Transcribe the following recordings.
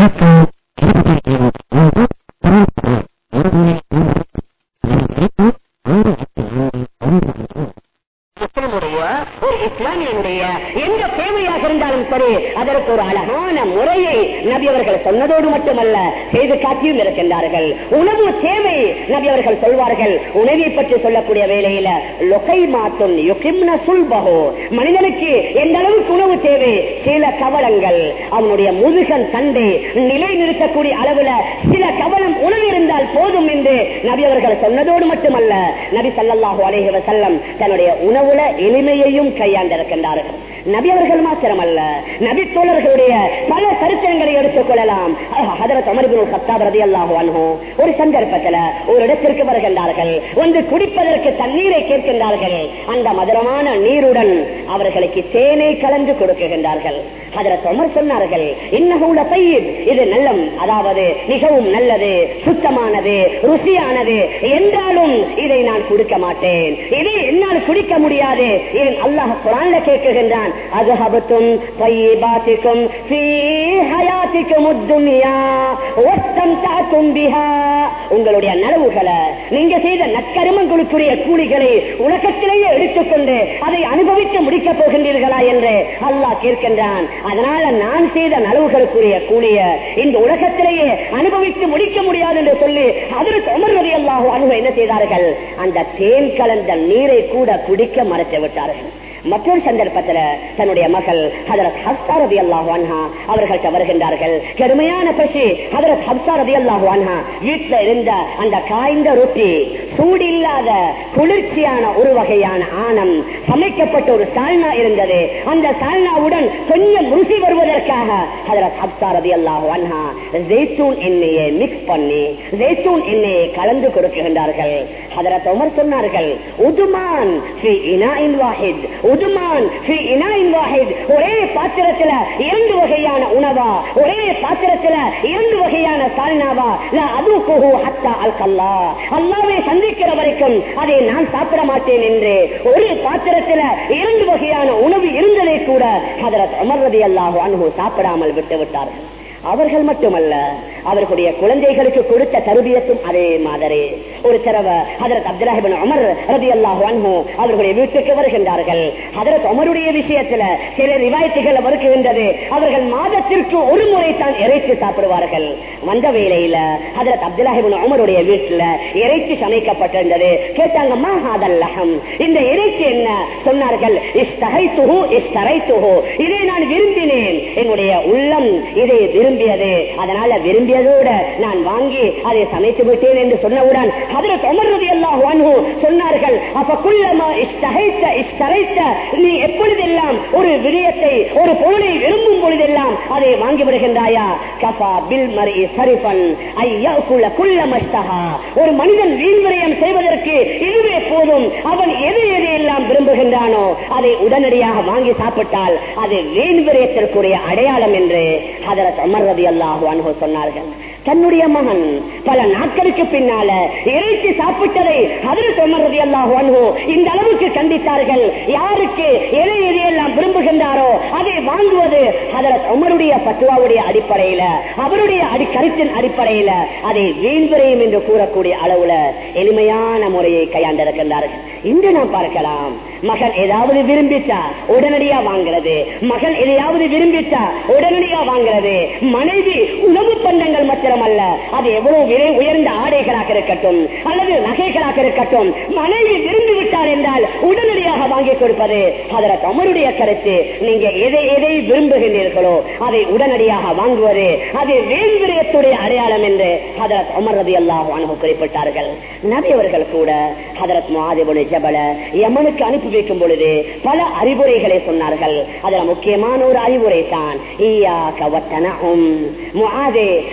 முஸ்லிமுடைய ஒரு இஸ்லாமியனுடைய எந்த தேவையாக இருந்தாலும் சரி அதற்கு ஒரு அழகான முறையை நபி அவர்கள் சொன்னதோடு மட்டுமல்ல செய்து காட்டியும் இருக்கின்றார்கள் உணவு தேவை நபி அவர்கள் சொல்வார்கள் உணவை பற்றி சொல்லக்கூடிய வேளையில லொகை மாத்தும் யுகிம்ன சுல்பகோ மனிதனுக்கு எந்த அளவுக்கு உணவு தேவை சில கவலங்கள் அவனுடைய முதுகன் தண்டை நிலை நிறுத்தக்கூடிய அளவுல சில கவலம் உணவு இருந்தால் போதும் என்று நபி அவர்கள் சொன்னதோடு மட்டுமல்ல நபி சல்லல்லாஹு அலைஹி வஸல்லம் தன்னுடைய உணவுல எளிமையையும் கையாண்டிருக்கின்றார்கள் நபி அவர்கள் மாத்திரமல்ல நபி தோழர்களுடைய பல சரித்திரங்களை எடுத்துக் கொள்ளலாம் ஹதரத் அமர் இப்னு கத்தாப் ரலியல்லாஹு அன்ஹு ஒரு சந்தர்ப்பத்தில் ஒரு இடத்திற்கு வருகின்றார்கள் வந்து குடிப்பதற்கு தண்ணீரை கேட்கின்றார்கள் அந்த மதுரமான நீருடன் அவர்களுக்கு தேனை கலந்து கொடுக்குகின்றார்கள் ஹதரத் அமர் சொன்னார்கள் இன்னஹுல பையீப் இது நல்லம் அதாவது மிகவும் நல்லது சுத்தமானது ருசியானது என்றாலும் இதை நான் கொடுக்க மாட்டேன் இதை என்னால் குடிக்க முடியாது ஏன் அல்லாஹ் குரான்ல கேட்குகின்றான் அஜஹபத்தும் பையபாத்திக்கும் ஃபீ ஹயாத்திக்கும் துன்யா வஸ்தம்தாத்தும் பிஹா உங்களுடைய நனவுகளை நீங்க செய்த நற்கருமங்களுக்குரிய கூலிகளை உலகத்திலேயே எடுத்துக்கொண்டு அதை அனுபவித்து முடிக்கப் போகின்றீர்களா என்று அல்லாஹ் கேட்கின்றான் அதனால நான் செய்த நலவுகளுக்குரிய கூலிய இந்த உலகத்திலேயே அனுபவித்து முடிக்க முடியாது என்று சொல்லி அதற்கு அமர்வதை அல்லாஹோ அனுபவம் என்ன செய்தார்கள் அந்த தேன் கலந்த நீரை கூட குடிக்க மறைத்து விட்டார்கள் மற்றொரு சந்தர்ப்பத்தில் தன்னுடைய மகள் ஹதரத் ஹப்சா ரதி அல்லாஹு அன்ஹா அவர்கள்ட்ட வருகின்றார்கள் கடுமையான பசி ஹதரத் ஹப்சா ரதி அல்லாஹு அன்ஹா வீட்டில் இருந்த அந்த காய்ந்த ரொட்டி சூடில்லாத குளிர்ச்சியான ஒரு வகையான ஆணம் சமைக்கப்பட்ட ஒரு சால்னா இருந்தது அந்த சால்னாவுடன் கொஞ்சம் ருசி வருவதற்காக ஹதரத் ஹப்சா ரதி அல்லாஹு அன்ஹா ஜெய்தூன் எண்ணெயை மிக்ஸ் பண்ணி ஜெய்தூன் எண்ணெயை கலந்து கொடுக்கின்றார்கள் ஹதரத் உமர் சொன்னார்கள் உதுமான் ஃபி இனாஇன் வாஹித் உதுமான் ஃபி இனாஇன் வாஹித் ஒரே பாத்திரத்துல இரண்டு வகையான உணவா ஒரே பாத்திரத்துல இரண்டு வகையான சால்னாவா லா அதுகுஹு ஹத்தா அல்கல்லா அல்லாஹ்வை சந்திக்கிற வரைக்கும் அதை நான் சாப்பிட மாட்டேன் என்று ஒரு பாத்திரத்துல இரண்டு வகையான உணவு இருந்ததை கூட ஹதரத் உமர் ரலியல்லாஹு அன்ஹு சாப்பிடாமல் விட்டு விட்டார்கள் அவர்கள் மட்டுமல்ல அவர்களுடைய குழந்தைகளுக்கு கொடுத்த தருபியத்தும் அதே மாதிரி ஒரு தடவை ஹதரத் அப்துல்லாஹிபின் அமர் ரதி அல்லாஹு அன்ஹு அவர்களுடைய வீட்டுக்கு வருகின்றார்கள் ஹதரத் அமருடைய விஷயத்துல சில ரிவாயத்துகள் வருகின்றது அவர்கள் மாதத்திற்கு ஒரு முறை தான் இறைச்சி சாப்பிடுவார்கள் வந்த வேளையில ஹதரத் அப்துல்லாஹிபின் அமருடைய வீட்டுல இறைச்சி சமைக்கப்பட்டிருந்தது கேட்டாங்க மாஹாதல்லஹம் இந்த இறைச்சி என்ன சொன்னார்கள் இஸ்தகைத்துஹு இஸ்தரைத்துஹு இதை நான் விரும்பினேன் என்னுடைய உள்ளம் இதை விரும்பியது அதனால விரும்பியதோட நான் வாங்கி அதை சமைத்து விட்டேன் என்று சொன்னவுடன் அதில் தொமர்றது எல்லாம் வாங்கு சொன்னார்கள் அப்ப குள்ளமா இஷ்டகைத்த இஷ்டரைத்த நீ எப்பொழுதெல்லாம் ஒரு விடயத்தை ஒரு பொருளை விரும்பும் பொழுதெல்லாம் அதை வாங்கி விடுகின்றாயா கஃபா பில் மரி சரிபன் ஐயா குள்ள குள்ள மஸ்தகா ஒரு மனிதன் வீண்விரயம் செய்வதற்கு இதுவே போதும் அவன் எது எது எல்லாம் விரும்புகின்றானோ அதை உடனடியாக வாங்கி சாப்பிட்டால் அது வீண்விரயத்திற்குரிய அடையாளம் என்று ஹதரத் அமர் ரதி அல்லாஹு அனுகு சொன்னார்கள் தன்னுடைய மகன் பல நாட்களுக்கு பின்னால இறைச்சி சாப்பிட்டதை ஹதரத் அமர் ரதி அல்லாஹு அனுகு இந்த அளவுக்கு கண்டித்தார்கள் யாருக்கு எதை எதையெல்லாம் விரும்புகின்றாரோ அதை வாங்குவது ஹதரத் உமருடைய பத்துவாவுடைய அடிப்படையில அவருடைய அடி கருத்தின் அடிப்படையில அதை வீண்விரையும் என்று கூறக்கூடிய அளவுல எளிமையான முறையை கையாண்டிருக்கின்றார்கள் இன்று நாம் பார்க்கலாம் மகன் ஏதாவது விரும்பிச்சா உடனடியா வாங்குறது மகன் எதையாவது விரும்பிச்சா உடனடியா வாங்குறது மனைவி உணவு பண்டங்கள் மாத்திரமல்ல அது எவ்வளவு விலை உயர்ந்த ஆடைகளாக இருக்கட்டும் அல்லது நகைகளாக இருக்கட்டும் மனைவி விரும்பி விட்டார் என்றால் உடனடியாக வாங்கி கொடுப்பது அதர தமருடைய கருத்து நீங்க எதை எதை விரும்புகின்றீர்களோ அதை உடனடியாக வாங்குவது அது வேல்விரயத்துடைய அடையாளம் என்று ஹதரத் அமர் ரதி அல்லாஹ் அனுபவ குறிப்பிட்டார்கள் நபி அவர்கள் கூட ஹதரத் மாதிபுல் ஜபல யமனுக்கு அனுப்பி வைக்கும் பொழுது பல அறிவுரைகளை சொன்னார்கள் அதுல முக்கியமான ஒரு அறிவுரை தான் நீங்க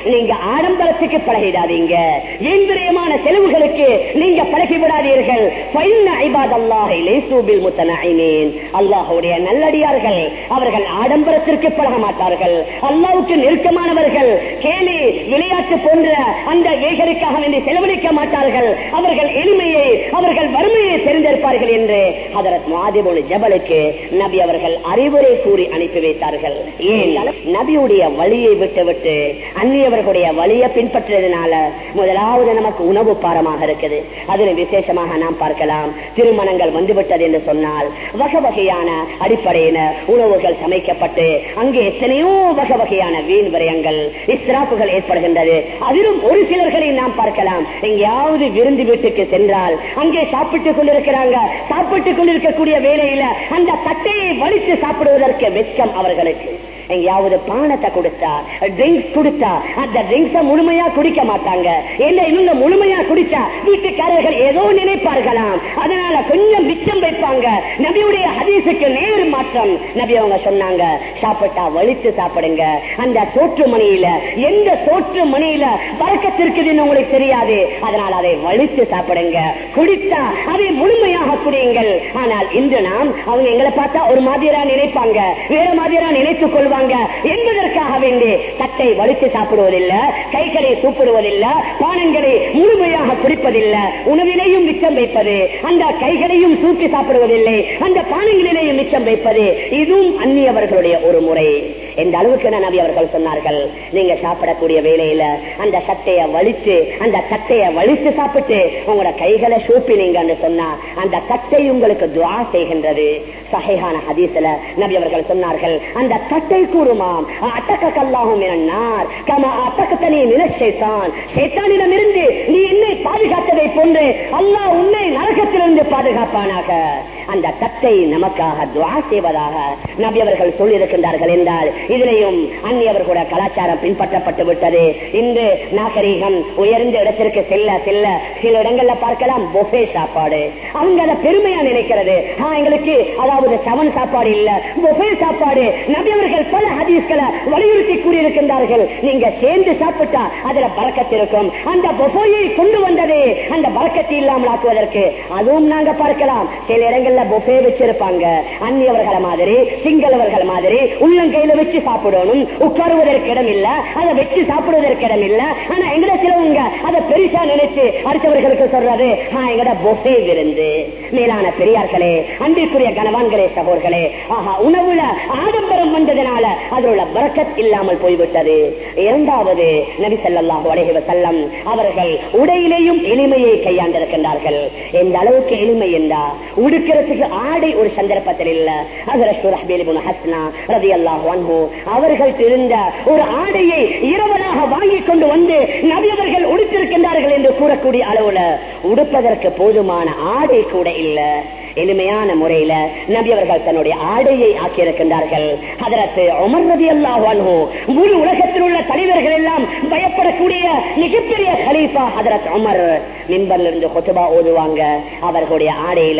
ஆடம்பரத்துக்கு பழகிடாதீங்க இந்திரியமான செலவுகளுக்கு நீங்க பழகி விடாதீர்கள் அல்லாஹுடைய நல்லடியார்கள் அவர்கள் ஆடம்பரத்திற்கு பழக மாட்டார்கள் அல்லாவுக்கு நெருக்கமானவர்கள் கேலி விளையாட்டு போன்ற அந்த வேகருக்காக வேண்டி செலவழிக்க மாட்டார்கள் அவர்கள் எளிமையை அவர்கள் வறுமையை தெரிந்திருப்பார்கள் என்று அதற்கு மாதிபோடு ஜபலுக்கு நபி அவர்கள் அறிவுரை கூறி அனுப்பி வைத்தார்கள் ஏன் நபியுடைய வழியை விட்டு விட்டு அந்நியவர்களுடைய வழியை பின்பற்றதுனால முதலாவது நமக்கு உணவு பாரமாக இருக்குது அதில் விசேஷமாக நாம் பார்க்கலாம் திருமணங்கள் வந்துவிட்டது என்று சொன்னால் வகை வகையான அடிப்படையில உணவுகள் சமைக்கப்பட்டு அங்கே எத்தனையோ வகை வகையான வீண் விரயங்கள் இஸ்ராப்புகள் ஏற்படுகின்றது அதிலும் ஒரு சிலர்களை நாம் பார்க்கலாம் எங்கேயாவது விருந்து வீட்டுக்கு சென்றால் அங்கே சாப்பிட்டுக் கொண்டிருக்கிறாங்க சாப்பிட்டுக் கொண்டிருக்கக்கூடிய வேலையில அந்த தட்டையை வலித்து சாப்பிடுவதற்கு வெட்கம் அவர்களுக்கு எங்கேயாவது பானத்தை கொடுத்தா ட்ரிங்க்ஸ் கொடுத்தா அந்த ட்ரிங்க்ஸ முழுமையா குடிக்க மாட்டாங்க என்ன இவங்க முழுமையா குடிச்சா வீட்டுக்காரர்கள் ஏதோ நினைப்பார்களாம் அதனால கொஞ்சம் மிச்சம் வைப்பாங்க நபியுடைய ஹதீஸுக்கு நேர் மாற்றம் நபி அவங்க சொன்னாங்க சாப்பிட்டா வலித்து சாப்பிடுங்க அந்த சோற்று மணியில எந்த சோற்று மணியில பறக்கத்திருக்குதுன்னு உங்களுக்கு தெரியாது அதனால அதை வலித்து சாப்பிடுங்க குடித்தா அதை முழுமையாக குடியுங்கள் ஆனால் இன்று நாம் அவங்க எங்களை பார்த்தா ஒரு மாதிரியா நினைப்பாங்க வேற மாதிரியா நினைத்துக் கொள்வாங்க என்பதற்காக வேண்டி தட்டை வலித்து சாப்பிடுவதில்லை கைகளை சூப்பிடுவதில்லை பானங்களை முழுமையாக குடிப்பதில்லை உணவிலையும் மிச்சம் வைப்பது அந்த கைகளையும் சூப்பி சாப்பிடுவதில்லை அந்த பானங்களிலேயும் மிச்சம் வைப்பது இதுவும் அந்நியவர்களுடைய ஒரு முறை எந்த அளவுக்கு நபி அவர்கள் சொன்னார்கள் நீங்க சாப்பிடக்கூடிய வேலையில அந்த சட்டையை வலித்து அந்த தட்டையை வலித்து சாப்பிட்டு உங்களோட கைகளை சூப்பினீங்கன்னு சொன்னா அந்த தட்டை உங்களுக்கு துவா செய்கின்றது சகைகான ஹதீஸ்ல நபி அவர்கள் சொன்னார்கள் அந்த தட்டை கூறுமாம் அட்டக்க கல்லாகும் என்னார் கம அட்டக்கத்தனி நிலச்சேத்தான் சேத்தானிடம் இருந்து நீ என்னை பாதுகாத்ததை போன்று அல்லாஹ் உன்னை நரகத்திலிருந்து பாதுகாப்பானாக அந்த தட்டை நமக்காக துவா செய்வதாக நபி அவர்கள் சொல்லியிருக்கின்றார்கள் என்றால் இதிலையும் அந்நியவர்களோட கலாச்சாரம் பின்பற்றப்பட்டு விட்டது இன்று நாகரீகம் உயர்ந்த இடத்திற்கு செல்ல செல்ல சில இடங்கள்ல பார்க்கலாம் பொஃபே சாப்பாடு அவங்க அதை பெருமையா நினைக்கிறது எங்களுக்கு அதாவது சவன் சாப்பாடு இல்ல பொஃபே சாப்பாடு நபி அவர்கள் பல ஹதீஸ்களை வலியுறுத்தி கூறியிருக்கின்றார்கள் நீங்க சேர்ந்து சாப்பிட்டா அதுல பறக்கத்திருக்கும் அந்த பொஃபோயை கொண்டு வந்ததே அந்த பறக்கத்தை இல்லாமல் ஆக்குவதற்கு அதுவும் நாங்க பார்க்கலாம் சில இடங்கள்ல பொஃபே வச்சிருப்பாங்க அந்நியவர்களை மாதிரி சிங்களவர்கள் மாதிரி உள்ளங்கையில வச்சு சாப்பிடணும் உட்காருவதற்கு இடம் இல்ல அதை வச்சு சாப்பிடுவதற்கு இடம் இல்ல ஆனா எங்களை சிலவங்க அதை பெருசா நினைச்சு அடுத்தவர்களுக்கு சொல்றது எங்கட பொஃபே விருந்து மேலான பெரியார்களே அன்பிற்குரிய கனவான்களே சகோர்களே ஆஹா உணவுல ஆடம்பரம் வந்ததுனால அதில் உள்ள பறக்கத் இல்லாமல் போய்விட்டது இரண்டாவது நபி ஸல்லல்லாஹு அலைஹி வஸல்லம் அவர்கள் உடையிலேயும் எளிமையை கையாண்டிருக்கின்றார்கள் எந்த அளவுக்கு எளிமை என்றா உடுக்கிறதுக்கு ஆடை ஒரு சந்தர்ப்பத்தில் இல்ல அவர்கள் இருந்த ஒரு ஆடையை இரவலாக வாங்கி கொண்டு வந்து நபியவர்கள் உடுத்திருக்கின்றார்கள் என்று கூறக்கூடிய அளவுல உடுப்பதற்கு போதுமான ஆடை கூட இல்ல எளிமையான முறையில நபி அவர்கள் தன்னுடைய ஆடையை ஆக்கியிருக்கின்றார்கள் அதற்கு உமர் ரதி அல்லாஹோ முழு உலகத்தில் உள்ள தலைவர்கள் எல்லாம் பயப்படக்கூடிய மிகப்பெரிய ஹலீஃபா ஹதரத் உமர் மின்பர்ல இருந்து கொத்துபா ஓதுவாங்க அவர்களுடைய ஆடையில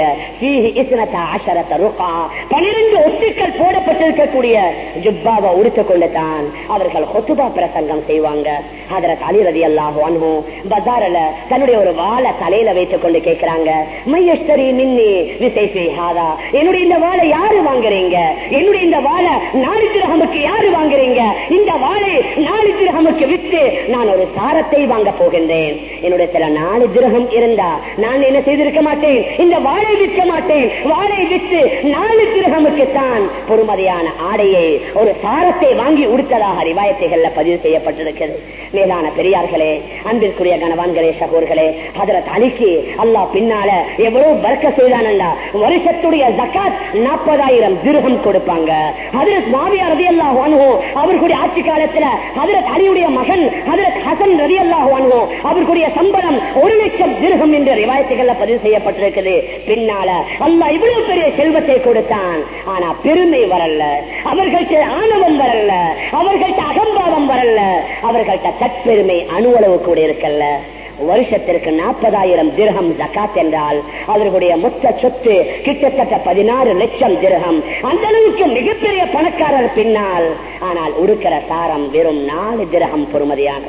பனிரெண்டு ஒட்டுக்கள் போடப்பட்டிருக்கக்கூடிய ஜுப்பாவை உடுத்துக் கொண்டு தான் அவர்கள் கொத்துபா பிரசங்கம் செய்வாங்க ஹதரத் அலி ரதி அல்லாஹோ பஜாரில் தன்னுடைய ஒரு வாழை தலையில வைத்துக் கொண்டு கேட்கிறாங்க மையஸ்தரி மின்னி என்னுடைய இந்த வாழை யாரு வாங்குறீங்க என்னுடைய இந்த வாழை நாலு திரகமுக்கு யாரு வாங்குறீங்க இந்த வாழை நாலு திரகமுக்கு வித்து நான் ஒரு சாரத்தை வாங்க போகின்றேன் என்னுடைய சில நாலு திரகம் இருந்தா நான் என்ன செய்திருக்க மாட்டேன் இந்த வாழை விற்க மாட்டேன் வாழை விற்று நாலு திரகமுக்கு தான் பொறுமதியான ஆடையை ஒரு சாரத்தை வாங்கி உடுத்ததாக ரிவாயத்தைகள்ல பதிவு செய்யப்பட்டிருக்கிறது மேலான பெரியார்களே அன்பிற்குரிய கணவான்களே சகோர்களே அதற்கு அலிக்கு அல்லாஹ் பின்னால எவ்வளவு பறக்க செய்தானண்டா வருஷத்துடைய ஜக்காத் நாற்பதாயிரம் திருகம் கொடுப்பாங்க ஹதரத் மாவியா ரதி அல்லாஹ் அவர்களுடைய ஆட்சி காலத்துல ஹதரத் அலியுடைய மகன் ஹதரத் ஹசன் ரதி அல்லாஹ் அவர்களுடைய சம்பளம் ஒரு லட்சம் திருகம் என்ற ரிவாயத்துகள்ல பதிவு செய்யப்பட்டிருக்குது பின்னால அல்லாஹ் இவ்வளவு பெரிய செல்வத்தை கொடுத்தான் ஆனா பெருமை வரல அவர்கள்ட்ட ஆணவம் வரல அவர்கள்ட்ட அகம்பாவம் வரல அவர்கள்ட்ட தற்பெருமை அணுவளவு கூட இருக்கல்ல வருஷத்திற்கு நாற்பதாயிரம் திரகம் ஜக்காத் என்றால் அவர்களுடைய மொத்த சொத்து கிட்டத்தட்ட பதினாறு லட்சம் திரகம் அந்த அளவுக்கு மிகப்பெரிய பணக்காரர் பின்னால் ஆனால் உடுக்கிற சாரம் வெறும் நாலு திரகம் பொறுமதியானது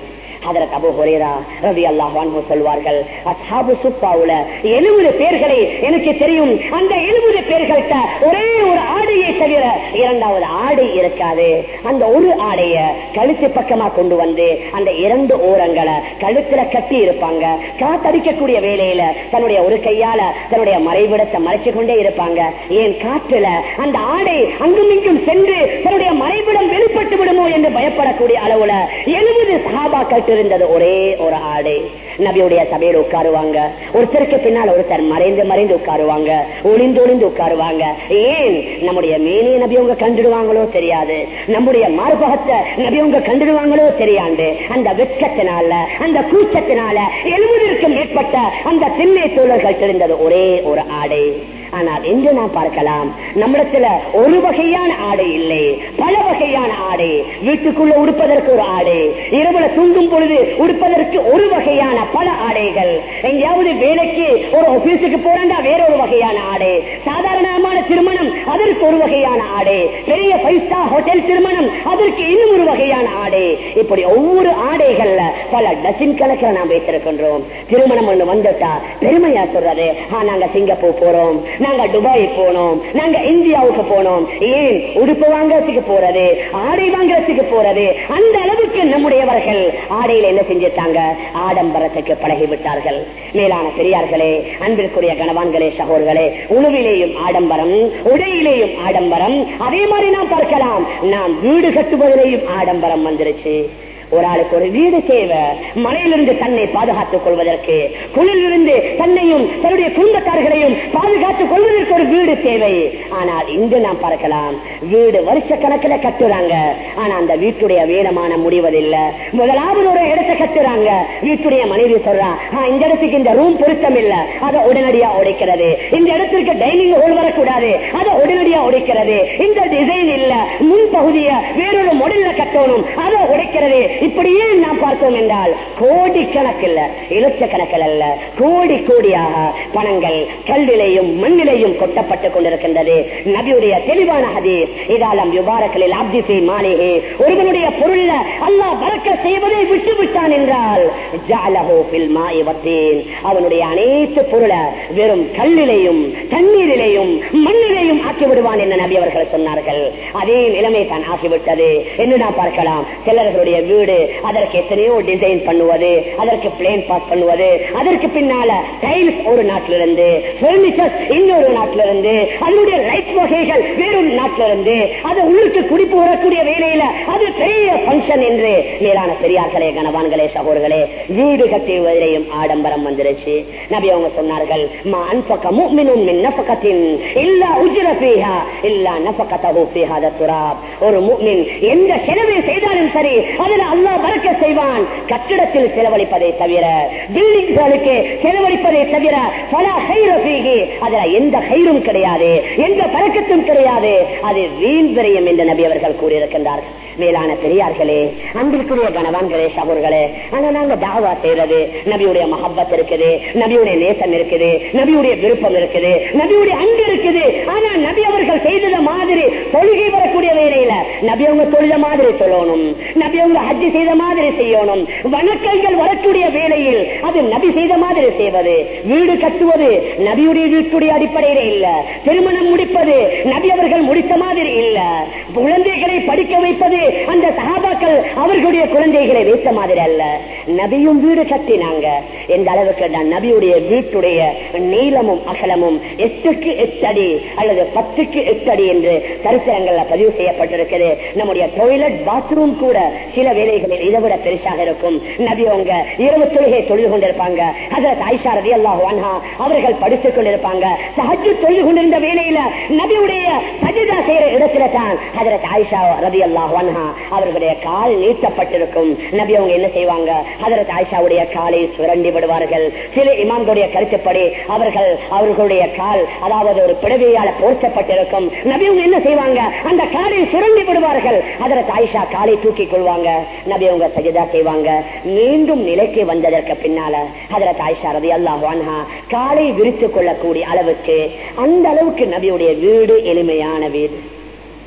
அதற்கு அபு ஹுரேரா ரவி அல்லாஹ் சொல்வார்கள் அசாபு சுப்பாவுல எழுபது பேர்களை எனக்கு தெரியும் அந்த எழுபது பேர்கள்ட்ட ஒரே ஒரு ஆடையை தவிர இரண்டாவது ஆடை இருக்காது அந்த ஒரு ஆடைய கழுத்து பக்கமா கொண்டு வந்து அந்த இரண்டு ஓரங்களை கழுத்துல கட்டி இருப்பாங்க காத்தடிக்கக்கூடிய வேலையில தன்னுடைய ஒரு கையால தன்னுடைய மறைவிடத்தை மறைச்சு கொண்டே இருப்பாங்க ஏன் காற்றுல அந்த ஆடை அங்கும் இங்கும் சென்று தன்னுடைய மறைவிடம் வெளிப்பட்டு விடுமோ என்று பயப்படக்கூடிய அளவுல எழுபது சகாபாக்கள் இருந்தது ஒரே ஒரு ஆடை நபியுடைய சபையில் உட்காருவாங்க ஒருத்தருக்கு பின்னால் ஒருத்தர் மறைந்து மறைந்து உட்காருவாங்க ஒளிந்து ஒளிந்து உட்காருவாங்க ஏன் நம்முடைய மேனிய நபி அவங்க கண்டுடுவாங்களோ தெரியாது நம்முடைய மார்பகத்தை நபி அவங்க கண்டுடுவாங்களோ தெரியாண்டு அந்த வெட்கத்தினால அந்த கூச்சத்தினால எழுபதற்கும் மேற்பட்ட அந்த திண்ணை தோழர்கள் தெரிந்தது ஒரே ஒரு ஆடை ஆனால் இன்று நாம் பார்க்கலாம் நம்மிடத்துல ஒரு வகையான ஆடை இல்லை பல வகையான ஆடை வீட்டுக்குள்ள உடுப்பதற்கு ஒரு ஆடை இரவுல தூங்கும் பொழுது உடுப்பதற்கு ஒரு வகையான பல ஆடைகள் எங்கேயாவது வேலைக்கு ஒரு ஆபீஸுக்கு போறா வேற ஒரு வகையான ஆடை சாதாரணமான திருமணம் அதற்கு ஒரு வகையான ஆடை பெரிய ஃபைவ் ஸ்டார் ஹோட்டல் திருமணம் அதற்கு இன்னும் ஒரு வகையான ஆடை இப்படி ஒவ்வொரு ஆடைகள்ல பல டசின் கணக்கில் நாம் வைத்திருக்கின்றோம் திருமணம் ஒண்ணு வந்துட்டா பெருமையா சொல்றது ஆ நாங்க சிங்கப்பூர் போறோம் நாங்க துபாய் போனோம் நாங்க இந்தியாவுக்கு போனோம் ஏன் உடுப்பு வாங்கறதுக்கு போறது ஆடை வாங்கறதுக்கு போறது அந்த அளவுக்கு நம்முடையவர்கள் ஆடையில என்ன செஞ்சிட்டாங்க ஆடம்பரத்துக்கு பழகி விட்டார்கள் மேலான பெரியார்களே அன்பிற்குரிய கணவான்களே சகோர்களே உணவிலேயும் ஆடம்பரம் உடையிலேயும் ஆடம்பரம் அதே மாதிரி நாம் பார்க்கலாம் நாம் வீடு கட்டுவதிலேயும் ஆடம்பரம் வந்துருச்சு ஒரு ஆளுக்கு ஒரு வீடு தேவை மழையிலிருந்து தன்னை பாதுகாத்துக் கொள்வதற்கு குளிரிலிருந்து தன்னையும் தன்னுடைய குடும்பத்தார்களையும் பாதுகாத்துக் கொள்வதற்கு ஒரு வீடு தேவை ஆனால் இன்று நாம் பார்க்கலாம் வீடு வருஷ கணக்கில் கட்டுறாங்க ஆனா அந்த வீட்டுடைய வீரமான முடிவதில்லை முதலாவது ஒரு இடத்தை கட்டுறாங்க வீட்டுடைய மனைவி சொல்றா "ஆ, இந்த இடத்துக்கு இந்த ரூம் பொருத்தம் இல்ல அதை உடனடியா உடைக்கிறது இந்த இடத்திற்கு டைனிங் ஹோல் வரக்கூடாது அதை உடனடியா உடைக்கிறது இந்த டிசைன் இல்ல முன் பகுதிய வேறொரு மாடல்ல கட்டணும் அதை உடைக்கிறது இப்படியே நாம் பார்த்தோம் என்றால் கோடி கணக்கில் இலட்சக்கணக்கில் அல்ல கோடி கோடியாக பணங்கள் கல்விலையும் மண்ணிலையும் கொட்டப்பட்டுக் கொண்டிருக்கின்றது நபியுடைய தெளிவான ஹதீஸ் இதாலம் யுபாரக்களில் அப்திசி மாளிகை ஒருவனுடைய பொருள்ல அல்லாஹ் பறக்க செய்வதை விட்டு விட்டான் என்றால் ஜஅலஹு ஃபில் மாஇ வத்தீன். அவனுடைய அனைத்து பொருளை வெறும் கல்லிலையும் தண்ணீரிலேயும் மண்ணிலேயும் ஆக்கி விடுவான் என்று நபி அவர்கள் சொன்னார்கள் அதே நிலைமை தான் ஆகிவிட்டது என்று நாம் பார்க்கலாம் சிலர்களுடைய வீடு அதற்கு எத்தனையோ டிசைன் பண்ணுவது அதற்கு பிளேன் பாஸ் பண்ணுவது அதற்கு பின்னால டைல்ஸ் ஒரு நாட்டிலிருந்து பர்னிச்சர்ஸ் இன்னொரு நாட்டிலிருந்து அதனுடைய லைட் வகைகள் வேறொரு நாட்டிலிருந்து அது உள்ளுக்கு குடிப்பு வரக்கூடிய வேலையில அது பெரிய பங்கன் என்று மேலான பெரியார்களே கனவான்களே சகோதரர்களே வீடு கட்டுவதிலேயும் ஆடம்பரம் வந்துருச்சு நபி அவங்க சொன்னார்கள் மா அன்பக முஃமினுன் மின் நஃபகத்தின் இல்லா உஜ்ர ஃபீஹா இல்லா நஃபகதஹு ஃபீ ஹாதா துராப் ஒரு முஃமின் எந்த செலவை செய்தாலும் சரி அதில் அல்லாஹ் பறக்க செய்வான் கட்டிடத்தில் செலவழிப்பதை தவிர பில்டிங்களுக்கு செலவழிப்பதை தவிர பல ஹைர ஃபீஹி அதுல எந்த ஹைரும் கிடையாது எந்த பறக்கத்தும் கிடையாது அது வீண் விரயம் என்று நபி அவர்கள் கூறியிருக்கின்றார்கள் மேலான பெரியார்களே அன்பிற்குரிய கணவான்களே சகோர்களே ஆனா நாங்க தாவா செய்யறது நபியுடைய மஹப்பத் இருக்குது நபியுடைய நேசம் இருக்குது நபியுடைய விருப்பம் இருக்குது நபியுடைய அன்பு இருக்குது ஆனா நபி அவர்கள் செய்தத மாதிரி தொழுகை வரக்கூடிய வேலையில நபி அவங்க தொழுத மாதிரி சொல்லணும் நபி அவங்க ஹஜ்ஜி செய்த மாதிரி செய்யணும் வணக்கங்கள் வரக்கூடிய வேலையில் அது நபி செய்த மாதிரி செய்வது வீடு கட்டுவது நபியுடைய வீட்டுடைய அடிப்படையில இல்ல திருமணம் முடிப்பது நபி அவர்கள் முடித்த மாதிரி இல்ல குழந்தைகளை படிக்க வைப்பது அந்த சகாபாக்கள் அவர்களுடைய குழந்தைகளை வைத்த மாதிரி அல்ல நபியும் வீடு கட்டினாங்க எந்த அளவுக்கு நான் நபியுடைய வீட்டுடைய நீளமும் அகலமும் எட்டுக்கு எட்டு அடி அல்லது பத்துக்கு எட்டு அடி என்று சரித்திரங்கள்ல பதிவு செய்யப்பட்டிருக்கிறது நம்முடைய டொய்லெட் பாத்ரூம் கூட சில வேலைகளில் இதை விட பெருசாக இருக்கும் நபி அவங்க இரவு தொழுகை தொழுது கொண்டிருப்பாங்க அதில் ஆயிஷா ரதி அல்லாஹ் அவர்கள் படித்துக் கொண்டிருப்பாங்க சஹஜ் தொழுது கொண்டிருந்த வேலையில நபியுடைய சஜிதா செய்யற இடத்துல தான் ஹதரத் ஆயிஷா ரதி அல்லாஹ் அவர்களுடைய கால் நீட்டப்பட்டிருக்கும் நபி அவங்க என்ன செய்வாங்க ஹதரத் ஆயிஷாவுடைய காலை சுரண்டி விடுவார்கள் சில இமாம்களுடைய கருத்துப்படி அவர்கள் அவர்களுடைய கால் அதாவது ஒரு பிடவையால போர்ச்சப்பட்டிருக்கும் நபி அவங்க என்ன செய்வாங்க அந்த காலை சுரண்டி விடுவார்கள் ஹதரத் ஆயிஷா காலை தூக்கி கொள்வாங்க நபி அவங்க சஜிதா செய்வாங்க மீண்டும் நிலைக்கு வந்ததற்கு பின்னால ஹதரத் ஆயிஷா ரதி அல்லாஹ் காலை விரித்துக் கொள்ளக்கூடிய அளவுக்கு அந்த அளவுக்கு நபியுடைய வீடு எளிமையான வீடு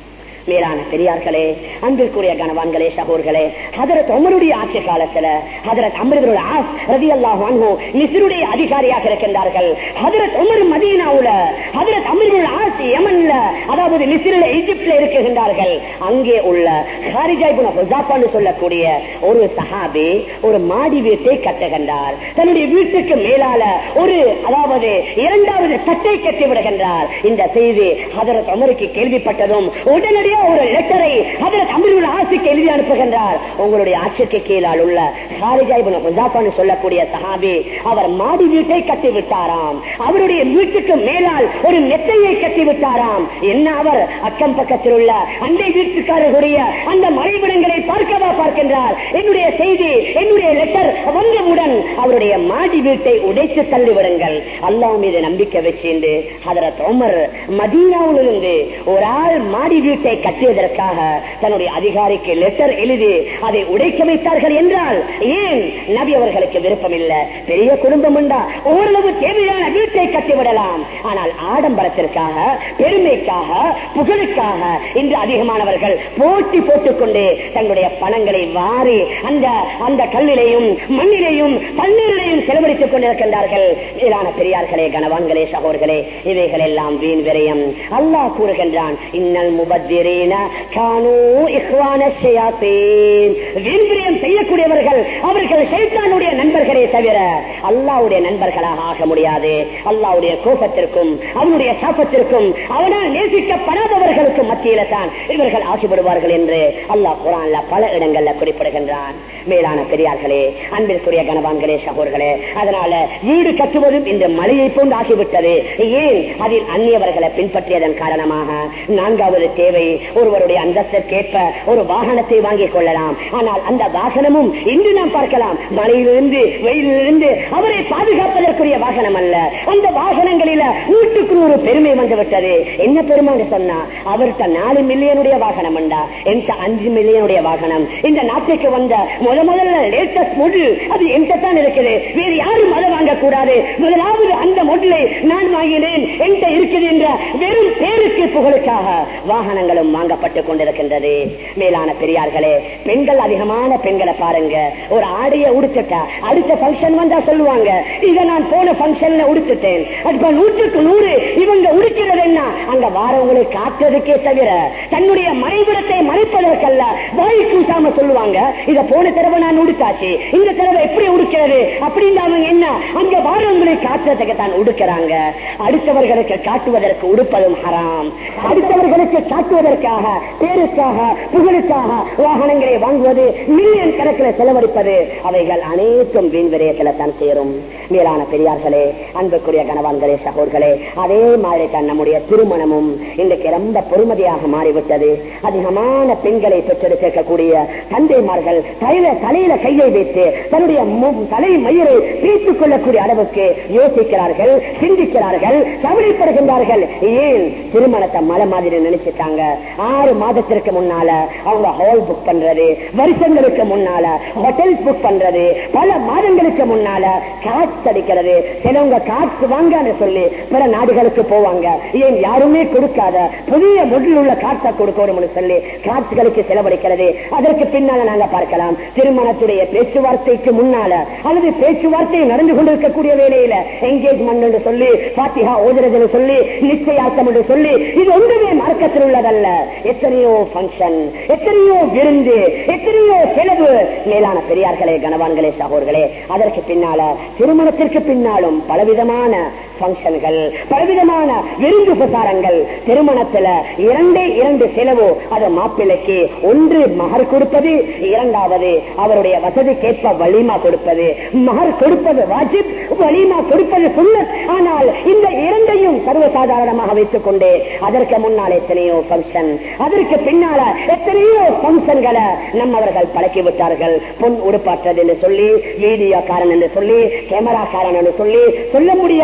மேலான பெரியார்களே அன்பிற்குரிய கனவான்களே சகோர்களே ஹதரத் உமருடைய ஆட்சி காலத்துல ஹதரத் அமிர்தருடைய ஆஸ் ரதி அல்லாஹ் மிசிருடைய அதிகாரியாக இருக்கின்றார்கள் ஹதரத் உமர் மதீனாவுல ஹதரத் அமிர்தருடைய ஆஸ் யமன்ல அதாவது மிசிறில ஈஜிப்ட்ல இருக்குகின்றார்கள் அங்கே உள்ள ஹாரிஜாய்புன ஹுசாப்பான்னு சொல்லக்கூடிய ஒரு சஹாபி ஒரு மாடி வீட்டை கட்டுகின்றார் தன்னுடைய வீட்டுக்கு மேலால ஒரு அதாவது இரண்டாவது தட்டை கட்டி விடுகின்றார் இந்த செய்தி ஹதரத் அமருக்கு கேள்விப்பட்டதும் உடனடியாக ஒரு லெட்டரை ஹதரத் அமருடைய ஆட்சிக்கு எழுதி அனுப்புகின்றார் உங்களுடைய ஆட்சிக்கு கீழால் உள்ள ஹாரிஜாய்புன ஹுசாப்பான்னு சொல்லக்கூடிய சஹாபி அவர் மாடி வீட்டை கட்டி விட்டாராம் அவருடைய வீட்டுக்கு மேலால் ஒரு நெத்தையை கட்டி விட்டாராம் என்ன அவர் அக்கம் பக்கத்தில் உள்ள அண்டை வீட்டுக்காரர்களுடைய அந்த மறைவிடங்களை பார்க்கவா பார்க்கின்றார் என்னுடைய செய்தி என்னுடைய லெட்டர் வந்தவுடன் அவருடைய மாடி வீட்டை உடைத்து தள்ளிவிடுங்கள் அல்லாஹ் மீது நம்பிக்கை வச்சிருந்து ஹதரத் உமர் மதீனாவிலிருந்து ஒரு ஆள் மாடி வீட்டை கட்டியதற்காக தன்னுடைய அதிகாரிக்கு லெட்டர் எழுதி அதை உடைக்க வைத்தார்கள் என்றால் ஏன் நபி அவர்களுக்கு விருப்பம் இல்ல பெரிய குடும்பம் உண்டா ஓரளவு தேவையான வீட்டை கட்டிவிடலாம் ஆனால் ஆடம்பரத்திற்காக பெருமைக்காக புகழுக்காக இன்று அதிகமானவர்கள் போட்டி போட்டுக்கொண்டு தங்களுடைய பணங்களை வாரி அந்த அந்த கல்லிலையும் மண்ணிலையும் தண்ணீரிலையும் செலவழித்துக் கொண்டிருக்கின்றார்கள் மேலான பெரியார்களே கனவான்களே சகோர்களே இவைகள் எல்லாம் வீண் விரயம் அல்லாஹ் கூறுகின்றான் இன்னல் முபத்திரீன கானூ இஹ்வான ஷயாத்தீன் வீண் விரயம் செய்யக்கூடியவர்கள் அவர்கள் சைத்தானுடைய நண்பர்களே தவிர அல்லாவுடைய நண்பர்களாக ஆக முடியாது அல்லாவுடைய கோபத்திற்கும் அவனுடைய சாபத்திற்கும் அவனால் நேசிக்கப்படாதவர்களுக்கும் மத்தியில தான் இவர்கள் ஆசைப்படுவார்கள் என்று அல்லாஹ் குரான்ல பல இடங்கள்ல குறிப்பிடுகின்றான் மேலான பெரியார்களே அன்பிற்குரிய கனவான்களே சகோர்களே அதனால வீடு கட்டுவதும் இந்த மலையை போன்று ஆகிவிட்டது ஏன் அதில் அந்நியவர்களை பின்பற்றியதன் காரணமாக நான்காவது தேவை ஒருவருடைய அந்தஸ்திற்கேற்ப ஒரு வாகனத்தை வாங்கிக் கொள்ளலாம் ஆனால் அந்த வாகனமும் இன்று நாம் பார்க்கலாம் மலையிலிருந்து வெயிலிருந்து அவரை பாதுகாப்பதற்குரிய வாகனம் அல்ல அந்த வாகனங்களில வீட்டுக்கு ஒரு பெருமை வந்துவிட்டது என்ன பெருமை சொன்னா அவர்கிட்ட நாலு மில்லியனுடைய வாகனம் உண்டா என்கிட்ட அஞ்சு மில்லியனுடைய வாகனம் இந்த நாட்டுக்கு வந்த முத முதல்ல லேட்டஸ்ட் மொடல் அது என்கிட்ட தான் இருக்குது வேறு யாரும் அதை வாங்கக்கூடாது முதலாவது அந்த மொடலை நான் வாங்கினேன் என்கிட்ட இருக்குது என்ற வெறும் பேருக்கு புகழுக்காக வாகனங்களும் வாங்கப்பட்டுக் கொண்டிருக்கின்றது மேலான பெரியார்களே பெண்கள் அதிகமான பெண்களை பாருங்க ஒரு ஆடைய உடுத்துட்டா அடுத்த பங்கன் வந்தா சொல்லுவாங்க இதை நான் போன பங்கன்ல உடுத்துட்டேன் அப்ப நூற்றுக்கு நூறு இவங்க உடுக்கிறது என்ன அங்க வாரவங்களை காட்டுறதுக்கே தவிர தன்னுடைய மறைவிடத்தை மறைப்பதற்கல்ல வாய் கூசாம சொல்லுவாங்க இத போன தடவை நான் உடுத்தாச்சு இந்த தடவை எப்படி உடுக்கிறது அப்படின்னு அவங்க என்ன அங்க வாரவங்களை காட்டுறதுக்கு தான் உடுக்கிறாங்க அடுத்தவர்களுக்கு காட்டுவதற்கு உடுப்பதும் ஹராம் அடுத்தவர்களுக்கு காட்டுவதற்காக பேருக்காக புகழுக்காக வாகனங்களை வாங்குவது மில்லியன் கணக்கில் செலவழிப்பது அவைகள் அனைத்தும் வீண் விரயத்தில் தான் சேரும் மேலான பெரியார்களே அன்புக்குரிய கணவான்களே சகோர்களே அதே மாதிரி தான் நம்முடைய திருமணமும் இன்றைக்கு ரொம்ப பொறுமதியாக மாறிவிட்டது அதிகமான பெண்களை பெற்றெடுக்கக்கூடிய தந்தைமார்கள் தலையில தலையில கையை வைத்து தன்னுடைய மு- தலை மயிரை பீத்துக் கொள்ளக்கூடிய அளவுக்கு யோசிக்கிறார்கள் சிந்திக்கிறார்கள் கவலைப்படுகின்றார்கள் ஏன் திருமணத்தை மலை மாதிரி நினைச்சிட்டாங்க ஆறு மாதத்திற்கு முன்னால அவங்க ஹால் புக் பண்றது வருஷங்களுக்கு முன்னால ஹோட்டல் புக் பண்றது பல மாதங்களுக்கு முன்னால காசு அடிக்கிறது சிலவங்க காசு வாங்கன்னு சொல்லி பிற நாடுகளுக்கு போவாங்க ஏன் யாருமே கொடுக்காத புதிய முதல் உள்ள காசை கொடுக்கணும்னு சொல்லி காசுகளுக்கு செலவழிக்கிறது அதற்கு பின்னால நாங்க பார்க்கலாம் திருமணத்துடைய பேச்சுவார்த்தைக்கு முன்னால அல்லது பேச்சுவார்த்தை நடந்து கொண்டிருக்கக்கூடிய வேலையில என்கேஜ்மெண்ட் என்று சொல்லி பாத்திகா ஓதுறதுன்னு சொல்லி நிச்சயார்த்தம் என்று சொல்லி இது ஒன்றுமே மார்க்கத்தில் உள்ளதல்ல எத்தனையோ பங்கன் எத்தனையோ விருந்து எத்தனையோ செலவு மேலான பெரியார்களே கனவான்களே சகோர்களே அதற்கு பின்னால திருமணத்திற்கு பின்னாலும் பலவிதமான பங்கன்கள் பலவிதமான விருந்து பிரசாரங்கள் திருமணத்துல இரண்டே இரண்டு செலவு அது மாப்பிள்ளைக்கு ஒன்று மகர் கொடுப்பது இரண்டாவது அவருடைய வசதிக்கேற்ப வலிமா கொடுப்பது மகர் கொடுப்பது வாஜிப் வலிமா கொடுப்பது சுன்னத் ஆனால் இந்த இரண்டையும் சர்வசாதாரணமாக வைத்துக் கொண்டு அதற்கு முன்னால் எத்தனையோ பங்கன் அதற்கு பின்னால எத்தனையோ பங்கன்களை நம்மவர்கள் பழக்கி விட்டார்கள் பொன் உடுப்பாற்றது என்று சொல்லி வீடியோ காரன் என்று சொல்லி கேமரா காரன் என்று சொல்லி சொல்ல முடியாத அளவுக்கு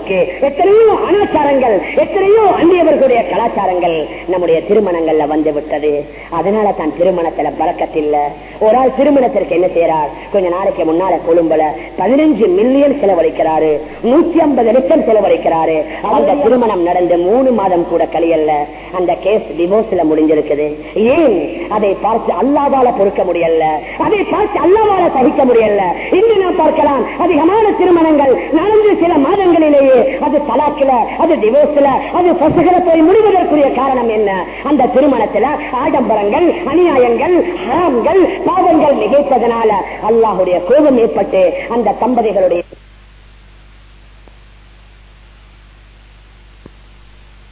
அளவுக்கு எத்தனையோ அனாச்சாரங்கள் எத்தனையோ அந்நியவர்களுடைய கலாச்சாரங்கள் நம்முடைய திருமணங்கள்ல வந்து விட்டது அதனால தான் திருமணத்துல பறக்கத்தில்ல ஒரு ஆள் திருமணத்திற்கு என்ன செய்யறார் கொஞ்ச நாளைக்கு முன்னால கொழும்புல பதினஞ்சு மில்லியன் செலவழிக்கிறாரு நூத்தி ஐம்பது லட்சம் செலவழிக்கிறாரு அந்த திருமணம் நடந்து மூணு மாதம் கூட கழியல்ல அந்த கேஸ் டிவோர்ஸ்ல முடிஞ்சிருக்குது ஏன் அதை பார்த்து அல்லாவால பொறுக்க முடியல அதை பார்த்து அல்லாவால சகிக்க முடியல இன்று நாம் பார்க்கலாம் அதிகமான திருமணங்கள் நடந்து சில மாதங்களிலேயே அது தலாக்கில அது டிவோர்ஸ்ல அது பசுகளை போய் முடிவதற்குரிய காரணம் என்ன அந்த திருமணத்துல ஆடம்பரங்கள் அநியாயங்கள் ஹராம்கள் பாவங்கள் மிகைத்ததனால அல்லாஹுடைய கோபம் ஏற்பட்டு அந்த தம்பதிகளுடைய